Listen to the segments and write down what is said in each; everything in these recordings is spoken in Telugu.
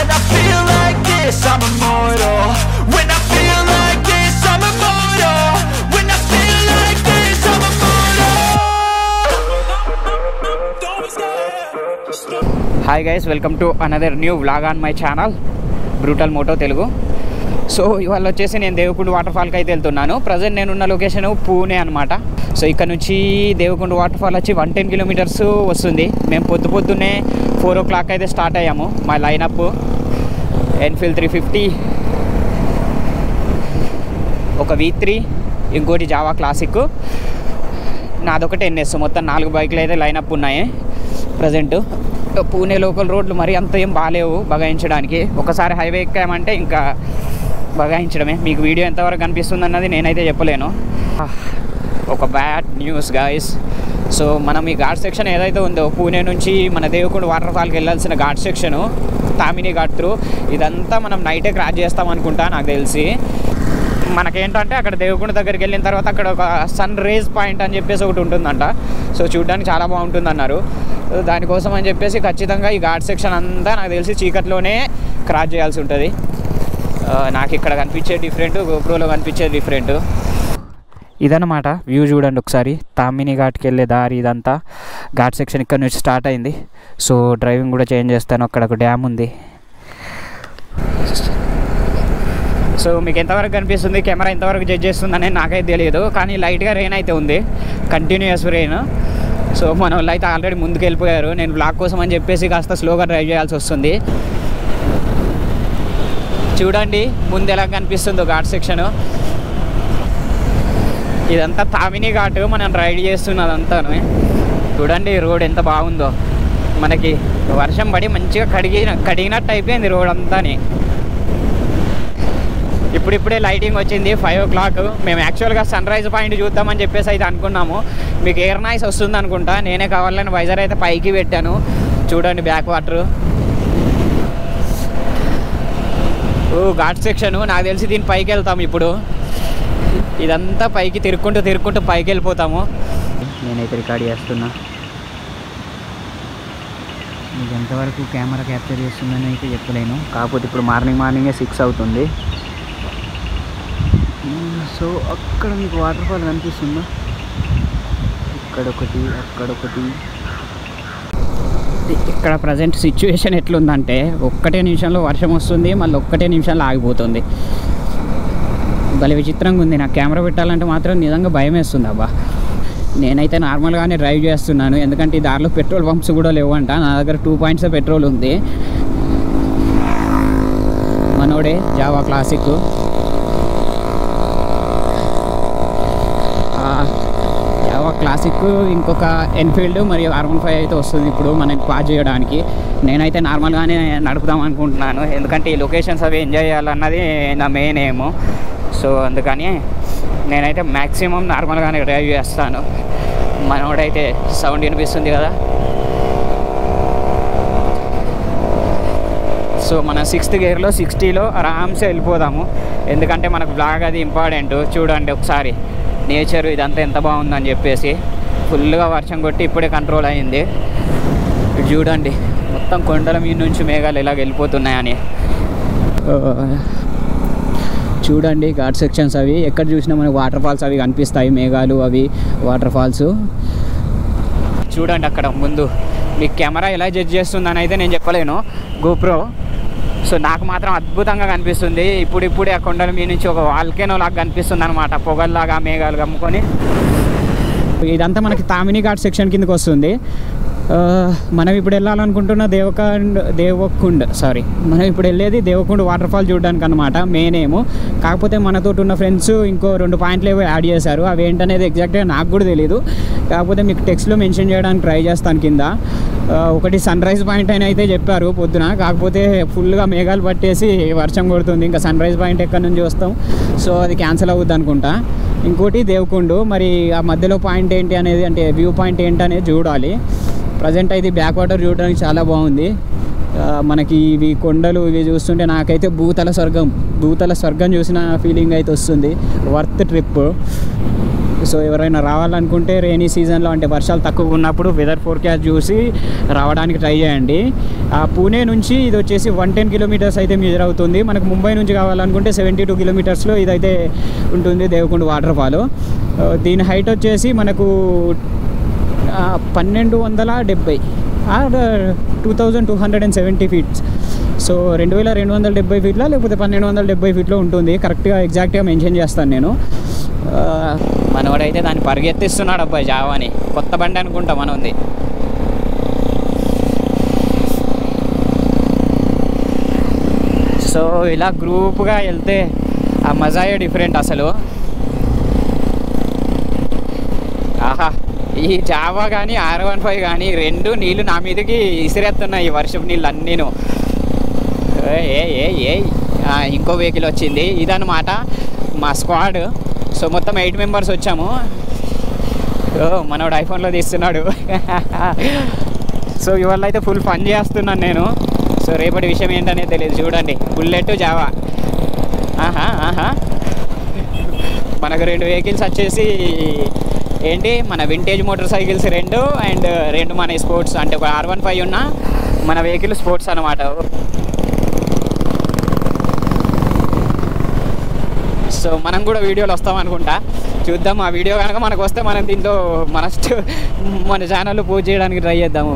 When I feel like this, I'm immortal When I feel like this, I'm immortal When I feel like this, I'm immortal hi guys welcome to another new vlog on my channel Brutal Moto Telugu so ఇవాళ వచ్చేసి నేను దేవకుండ వాటర్ ఫాల్కి అయితే వెళ్తున్నాను ప్రజెంట్ నేనున్న లొకేషన్ పూణే అనమాట సో ఇక్కడ నుంచి దేవకుండ వాటర్ ఫాల్ వచ్చి వన్ టెన్ కిలోమీటర్స్ వస్తుంది మేము పొద్దు పొద్దున్నే ఫోర్ ఓ క్లాక్ అయితే స్టార్ట్ అయ్యాము మా లైనప్ ఎన్ఫీల్డ్ త్రీ ఫిఫ్టీ ఒక వీ త్రీ ఇంకోటి జావా క్లాసిక్ నాదొకటి ఎన్ఎస్ మొత్తం నాలుగు బైకులు అయితే లైనప్ ఉన్నాయి ప్రజెంట్ పూణే లోకల్ రోడ్లు మరి అంత ఏం బాగాలేవు బగాయించడానికి ఒకసారి హైవే ఎక్కామంటే ఇంకా బగాయించడమే మీకు వీడియో ఎంతవరకు కనిపిస్తుంది అన్నది నేనైతే చెప్పలేను ఒక బ్యాడ్ న్యూస్ గాయస్ సో మనం ఈ ఘాట్ సెక్షన్ ఏదైతే ఉందో పూణే నుంచి మన దేవకుండ వాటర్ ఫాల్కి వెళ్ళాల్సిన ఘాట్ సెక్షను తామిని ఘాట్ త్రూ ఇదంతా మనం నైటే క్రాస్ చేస్తాం అనుకుంటా నాకు తెలిసి మనకేంటంటే అక్కడ దేవకుండ దగ్గరికి వెళ్ళిన తర్వాత అక్కడ ఒక సన్ రేజ్ పాయింట్ అని చెప్పేసి ఒకటి ఉంటుందంట సో చూడడానికి చాలా బాగుంటుంది అన్నారు సో దానికోసం అని చెప్పేసి ఖచ్చితంగా ఈ ఘాట్ సెక్షన్ అంతా నాకు తెలిసి చీకట్లోనే క్రాస్ చేయాల్సి ఉంటుంది ఆ, నాకు ఇక్కడ కనిపించే డిఫరెంట్ గోప్రోలో కనిపించే డిఫరెంట్ ఇదన్నమాట వ్యూ చూడండి ఒకసారి తామిని ఘాట్కి వెళ్ళే దారి ఇదంతా ఘాట్ సెక్షన్ ఇక్కడ నుంచి స్టార్ట్ అయింది సో డ్రైవింగ్ కూడా చేంజ్ చేస్తాను అక్కడ ఒక డ్యామ్ ఉంది సో మీకు ఎంతవరకు కనిపిస్తుంది కెమెరా ఎంతవరకు జడ్జ్ చేస్తుంది అనేది నాకైతే తెలియదు కానీ లైట్గా రెయిన్ అయితే ఉంది కంటిన్యూస్ రెయిన్ సో మన వాళ్ళు అయితే ఆల్రెడీ ముందుకు వెళ్ళిపోయారు నేను బ్లాక్ కోసం అని చెప్పేసి కాస్త స్లోగా డ్రైవ్ చేయాల్సి వస్తుంది చూడండి ముందు ఎలా కనిపిస్తుందో ఘాట్ సెక్షన్ ఇదంతా తామిని ఘాట్ మనం రైడ్ చేస్తున్నదంతా చూడండి రోడ్ ఎంత బాగుందో మనకి వర్షం పడి మంచిగా కడిగిన కడిగినట్టు అయిపోయింది రోడ్ అంతాని ఇప్పుడిప్పుడే లైటింగ్ వచ్చింది ఫైవ్ ఓ క్లాక్ మేము యాక్చువల్గా సన్ రైజ్ పాయింట్ చూద్దామని చెప్పేసి అయితే అనుకున్నాము మీకు ఎయిర్ నాయిస్ వస్తుంది అనుకుంటా నేనే కావాలని వైజర్ అయితే పైకి పెట్టాను చూడండి బ్యాక్ వాటర్ ఓ ఘాట్ సెక్షన్ నాకు తెలిసి దీని పైకి వెళ్తాము ఇప్పుడు ఇదంతా పైకి తిరుక్కుంటూ తిరుక్కుంటూ పైకి వెళ్ళిపోతాము నేనైతే రికార్డ్ చేస్తున్నా మీకు ఎంతవరకు కెమెరా క్యాప్చర్ చేస్తుందని అయితే చెప్పలేను కాకపోతే ఇప్పుడు మార్నింగ్ మార్నింగే సిక్స్ అవుతుంది సో అక్కడ మీకు వాటర్ ఫాల్ కనిపిస్తుందా ఇక్కడొకటి అక్కడొకటి ఇక్కడ ప్రజెంట్ సిచ్యువేషన్ ఎట్లుందంటే ఒక్కటే నిమిషంలో వర్షం వస్తుంది మళ్ళీ ఒక్కటే నిమిషంలో ఆగిపోతుంది భలే విచిత్రంగా ఉంది నాకు కెమెరా పెట్టాలంటే మాత్రం నిజంగా భయం వేస్తుంది అబ్బా నేనైతే నార్మల్గానే డ్రైవ్ చేస్తున్నాను ఎందుకంటే ఈ దారిలో పెట్రోల్ పంప్స్ కూడా లేవంట నా దగ్గర టూ పాయింట్స్ పెట్రోల్ ఉంది మనోడే జావా క్లాసిక్ జావా క్లాసిక్ ఇంకొక ఎన్ఫీల్డ్ మరియు ఆర్ వన్ ఫైవ్ అయితే వస్తుంది ఇప్పుడు మనకి పాస్ చేయడానికి నేనైతే నార్మల్గానే నడుపుదాం అనుకుంటున్నాను ఎందుకంటే ఈ లొకేషన్స్ అవి ఎంజాయ్ చేయాలన్నది నా మెయిన్ ఏమో సో అందుకని నేనైతే మ్యాక్సిమం నార్మల్గానే డ్రైవ్ చేస్తాను మనోడైతే సౌండ్ వినిపిస్తుంది కదా సో మన సిక్స్త్ గేర్లో సిక్స్టీలో ఆరామ్సే వెళ్ళిపోదాము ఎందుకంటే మనకు బ్లాగ్ అది ఇంపార్టెంట్ చూడండి ఒకసారి నేచర్ ఇదంతా ఎంత బాగుందని చెప్పేసి ఫుల్గా వర్షం కొట్టి ఇప్పుడే కంట్రోల్ అయింది ఇటు చూడండి మొత్తం కొండల మీద నుంచి మేఘాలు ఇలాగ వెళ్ళిపోతున్నాయని ఆ, చూడండి ఘాట్ సెక్షన్స్ అవి ఎక్కడ చూసినా మనకి వాటర్ ఫాల్స్ అవి కనిపిస్తాయి మేఘాలు అవి వాటర్ ఫాల్స్ చూడండి అక్కడ ముందు మీకు కెమెరా ఎలా జడ్జ్ చేస్తుందని అయితే నేను చెప్పలేను గోప్రో సో నాకు మాత్రం అద్భుతంగా కనిపిస్తుంది ఇప్పుడు ఇప్పుడే ఆ కొండల మీద నుంచి ఒక వాల్కెనో లాగా కనిపిస్తుంది అనమాట పొగల్లాగా మేఘాలు కమ్ముకొని ఇదంతా మనకి తామిని ఘాట్ సెక్షన్ కిందకి వస్తుంది ఆ, మనం ఇప్పుడు వెళ్ళాలనుకుంటున్న దేవకండ్ దేవకుండ్ సారీ మనం ఇప్పుడు వెళ్ళేది దేవకుండ్ వాటర్ ఫాల్ చూడడానికి అనమాట మెయిన్ ఏమో కాకపోతే మనతో ఉన్న ఫ్రెండ్స్ ఇంకో రెండు పాయింట్లు ఏవో యాడ్ చేశారు అవి ఏంటనేది ఎగ్జాక్ట్గా నాకు కూడా తెలియదు కాకపోతే మీకు టెక్స్ట్లో మెన్షన్ చేయడానికి ట్రై చేస్తాను కింద ఆ, ఒకటి సన్ రైజ్ పాయింట్ అని అయితే చెప్పారు పొద్దున కాకపోతే ఫుల్గా మేఘాలు పట్టేసి వర్షం కొడుతుంది ఇంకా సన్ రైజ్ పాయింట్ ఎక్కడి నుంచి వస్తాం సో అది క్యాన్సిల్ అవుద్ది అనుకుంటా ఇంకోటి దేవకుండు మరి ఆ మధ్యలో పాయింట్ ఏంటి అనేది అంటే వ్యూ పాయింట్ ఏంటి అనేది చూడాలి ప్రజెంట్ అయితే బ్యాక్ వాటర్ చూడడానికి చాలా బాగుంది ఆ, మనకి ఇవి కొండలు ఇవి చూస్తుంటే నాకైతే భూతల స్వర్గం భూతల స్వర్గం చూసిన ఫీలింగ్ అయితే వస్తుంది వర్త్ ట్రిప్ సో ఎవరైనా రావాలనుకుంటే రైనీ సీజన్లో అంటే వర్షాలు తక్కువ ఉన్నప్పుడు వెదర్ ఫోర్కాస్ట్ చూసి రావడానికి ట్రై చేయండి ఆ పూణే నుంచి ఇది వచ్చేసి వన్ టెన్ కిలోమీటర్స్ అయితే మెజర్ అవుతుంది మనకు ముంబై నుంచి కావాలనుకుంటే సెవెంటీ టూ కిలోమీటర్స్లో ఇదైతే ఉంటుంది దేవకుండ వాటర్ ఫాల్ దీని హైట్ వచ్చేసి మనకు ఆ, పన్నెండు వందల డెబ్బై two thousand two hundred and seventy feets so రెండు వేల రెండు వందల డెబ్బై ఫీట్లో లేకపోతే పన్నెండు వందల డెబ్బై ఫీట్లో ఉంటుంది కరెక్ట్గా ఎగ్జాక్ట్గా మెన్షన్ చేస్తాను నేను ఆ, మనవాడైతే దాన్ని పరిగెత్తిస్తున్నాడు అబ్బాయి జావాని కొత్త బండి అనుకుంటా మనది సో ఇలా గ్రూప్గా వెళ్తే ఆ మజాయే డిఫరెంట్ అసలు ఆహా ఈ జావా కానీ ఆర్ వన్ ఫైవ్ కానీ రెండు నీళ్ళు నా మీదకి ఇసిరేస్తున్నాయి ఈ వర్షపు నీళ్ళు అన్నీను ఏ ఏ ఏ ఏ ఆ, ఇంకో వెహికల్ వచ్చింది ఇదన్నమాట మా స్క్వాడ్ సో మొత్తం ఎయిట్ మెంబర్స్ వచ్చాము ఓ మనోడు ఐఫోన్లో తీస్తున్నాడు సో ఇవాళ అయితే ఫుల్ ఫన్ చేస్తున్నాను నేను సో రేపటి విషయం ఏంటనేది తెలియదు చూడండి బుల్లెట్ జావా ఆహా ఆహా మనకు రెండు వెహికల్స్ వచ్చేసి ఏంటి మన వింటేజ్ మోటార్ సైకిల్స్ రెండు అండ్ రెండు మన స్పోర్ట్స్ అంటే ఒక ఆర్ వన్ ఫైవ్ ఉన్న మన వెహికల్ స్పోర్ట్స్ అనమాట సో మనం కూడా వీడియోలు వస్తాం అనుకుంటా చూద్దాం ఆ వీడియో కనుక మనకు వస్తే మనం దీంట్లో మన స్ట్- మన ఛానల్లో పోస్ట్ చేయడానికి ట్రై చేద్దాము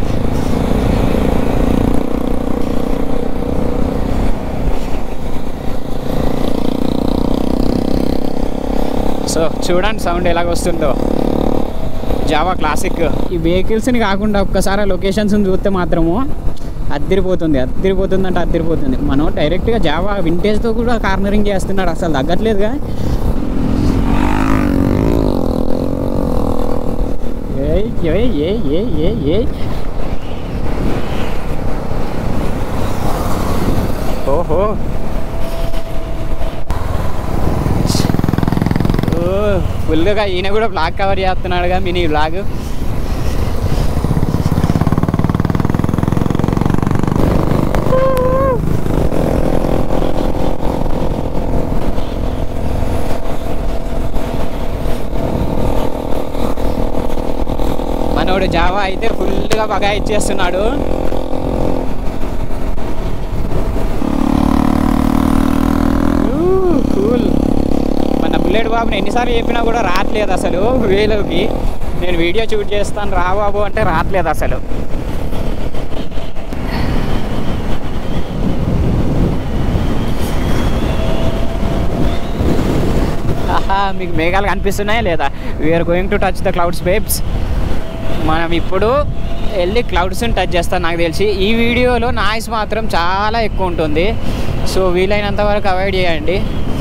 సో చూడండి సౌండ్ ఎలాగ వస్తుందో జావా క్లాసిక్ ఈ వెహికల్స్ని కాకుండా ఒక్కసారి ఆ లొకేషన్స్ని చూస్తే మాత్రము అద్దరిపోతుంది అద్దరిపోతుంది అంటే అద్దరిపోతుంది మనం డైరెక్ట్గా జావా వింటేజ్తో కూడా కార్నరింగ్ చేస్తున్నాడు అసలు తగ్గట్లేదుగా ఏయ్ ఏయ్ ఏయ్ ఏయ్ ఏయ్ ఏయ్ ఓహో ఓ ఫుల్గా ఈయన కూడా బ్లాగ్ కవర్ చేస్తున్నాడుగా మినీ బ్లాగ్ మనోడు జావా అయితే ఫుల్గా బగా ఇచ్చేస్తున్నాడు కూల్ మన బుల్లెట్ బాబుని ఎన్నిసార్లు చెప్పినా కూడా రావట్లేదు అసలు వేలోకి నేను వీడియో షూట్ చేస్తాను రా బాబు అంటే రావట్లేదు అసలు ఆహా మీకు మేఘాలు కనిపిస్తున్నాయా లేదా we're going to touch the clouds babes మనం ఇప్పుడు వెళ్ళి క్లౌడ్స్ని టచ్ చేస్తాం నాకు తెలిసి ఈ వీడియోలో నాయిస్ మాత్రం చాలా ఎక్కువ ఉంటుంది సో వీలైనంత వరకు అవాయిడ్ చేయండి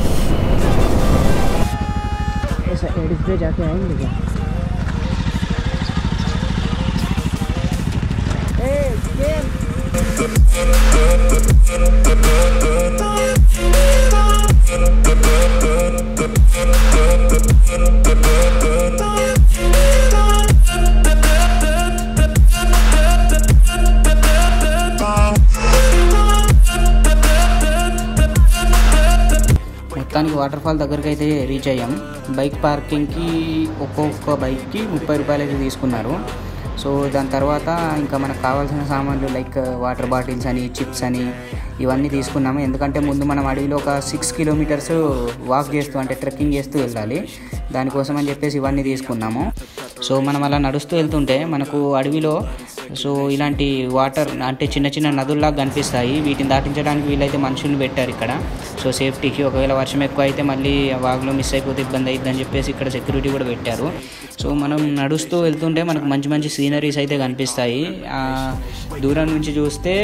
మొత్తానికి వాటర్ ఫాల్ దగ్గరికి అయితే రీచ్ అయ్యాం బైక్ పార్కింగ్కి ఒక్కొక్క బైక్కి ముప్పై రూపాయలు అయితే తీసుకున్నారు సో దాని తర్వాత ఇంకా మనకు కావాల్సిన సామాన్లు లైక్ వాటర్ బాటిల్స్ అని చిప్స్ అని ఇవన్నీ తీసుకున్నాము ఎందుకంటే ముందు మనం అడవిలో ఒక సిక్స్ కిలోమీటర్స్ వాక్ చేస్తూ అంటే ట్రెక్కింగ్ చేస్తూ వెళ్ళాలి దానికోసం అని చెప్పేసి ఇవన్నీ తీసుకున్నాము సో మనం అలా నడుస్తూ వెళ్తుంటే మనకు అడవిలో సో ఇలాంటి వాటర్ అంటే చిన్న చిన్న నదుల్లాగా కనిపిస్తాయి వీటిని దాటించడానికి వీలైతే మనుషుల్ని పెట్టారు ఇక్కడ సో సేఫ్టీకి ఒకవేళ వర్షం ఎక్కువ అయితే మళ్ళీ ఆ వాగులో మిస్ అయిపోతే ఇబ్బంది అవుతుందని చెప్పేసి ఇక్కడ సెక్యూరిటీ కూడా పెట్టారు సో మనం నడుస్తూ వెళ్తుంటే మనకు మంచి మంచి సీనరీస్ అయితే కనిపిస్తాయి ఆ దూరం నుంచి చూస్తే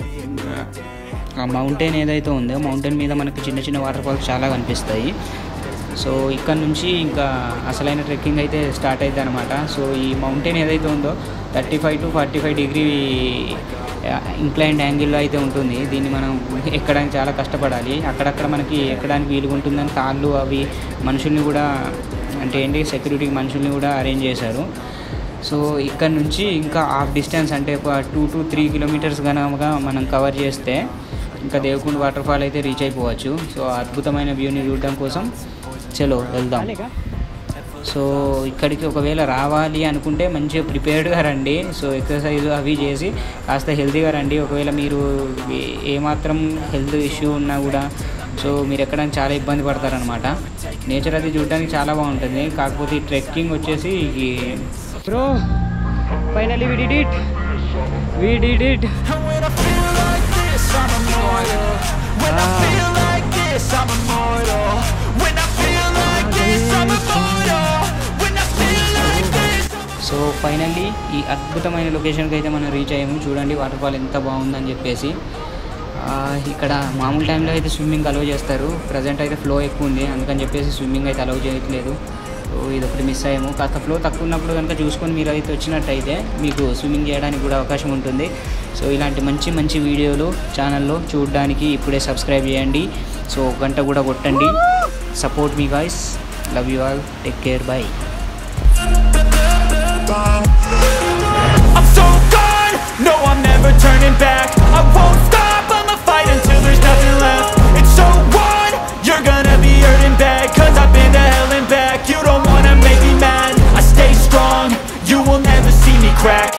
ఆ మౌంటైన్ ఏదైతే ఉందో మౌంటైన్ మీద మనకి చిన్న చిన్న వాటర్ ఫాల్స్ చాలా కనిపిస్తాయి సో ఇక్కడ నుంచి ఇంకా అసలైన ట్రెక్కింగ్ అయితే స్టార్ట్ అవుతుంది అనమాట సో ఈ మౌంటైన్ ఏదైతే ఉందో thirty five to forty five degree inclined యాంగిల్లో అయితే ఉంటుంది దీన్ని మనం ఎక్కడానికి చాలా కష్టపడాలి అక్కడక్కడ మనకి ఎక్కడానికి వీలుగా ఉంటుందని తాళ్ళు అవి మనుషుల్ని కూడా అంటే ఏంటి సెక్యూరిటీకి మనుషుల్ని కూడా అరేంజ్ చేశారు సో ఇక్కడ నుంచి ఇంకా హాఫ్ డిస్టెన్స్ అంటే ఒక టూ టు త్రీ కిలోమీటర్స్ కనుక మనం కవర్ చేస్తే ఇంకా దేవకుండ్ వాటర్ ఫాల్ అయితే రీచ్ అయిపోవచ్చు సో ఆ అద్భుతమైన వ్యూని చూడడం కోసం చలో వెళ్దాం సో ఇక్కడికి ఒకవేళ రావాలి అనుకుంటే మంచిగా ప్రిపేర్డ్గా రండి సో ఎక్సర్సైజ్ అవి చేసి కాస్త హెల్తీగా రండి ఒకవేళ మీరు ఏ- ఏమాత్రం హెల్త్ ఇష్యూ ఉన్నా కూడా సో మీరు ఎక్కడానికి చాలా ఇబ్బంది పడతారనమాట నేచర్ అది చూడడానికి చాలా బాగుంటుంది కాకపోతే ఈ ట్రెక్కింగ్ వచ్చేసి bro finally we did it we did it And when I feel like this, I'm immortal. When I feel like this, I'm immortal. When I feel like this, I'm immortal. When I feel like this, I'm so finally ఈ అద్భుతమైన లొకేషన్కి అయితే మనం రీచ్ అయ్యాము చూడండి వాటర్ ఫాల్ ఎంత బాగుందని చెప్పేసి ఆ, ఇక్కడ మామూలు టైంలో అయితే స్విమ్మింగ్ అలౌ చేస్తారు ప్రజెంట్ అయితే ఫ్లో ఎక్కువ ఉంది అందుకని చెప్పేసి స్విమ్మింగ్ అయితే అలౌ చేయట్లేదు సో ఇది ఒకటి మిస్ అయ్యాము కాస్త ఫ్లో తక్కువ ఉన్నప్పుడు కనుక చూసుకొని మీరు అయితే వచ్చినట్టయితే మీకు స్విమ్మింగ్ చేయడానికి కూడా అవకాశం ఉంటుంది సో ఇలాంటి మంచి మంచి వీడియోలు ఛానల్లో చూడడానికి ఇప్పుడే సబ్స్క్రైబ్ చేయండి సో గంట కూడా కొట్టండి support me guys love you all take care by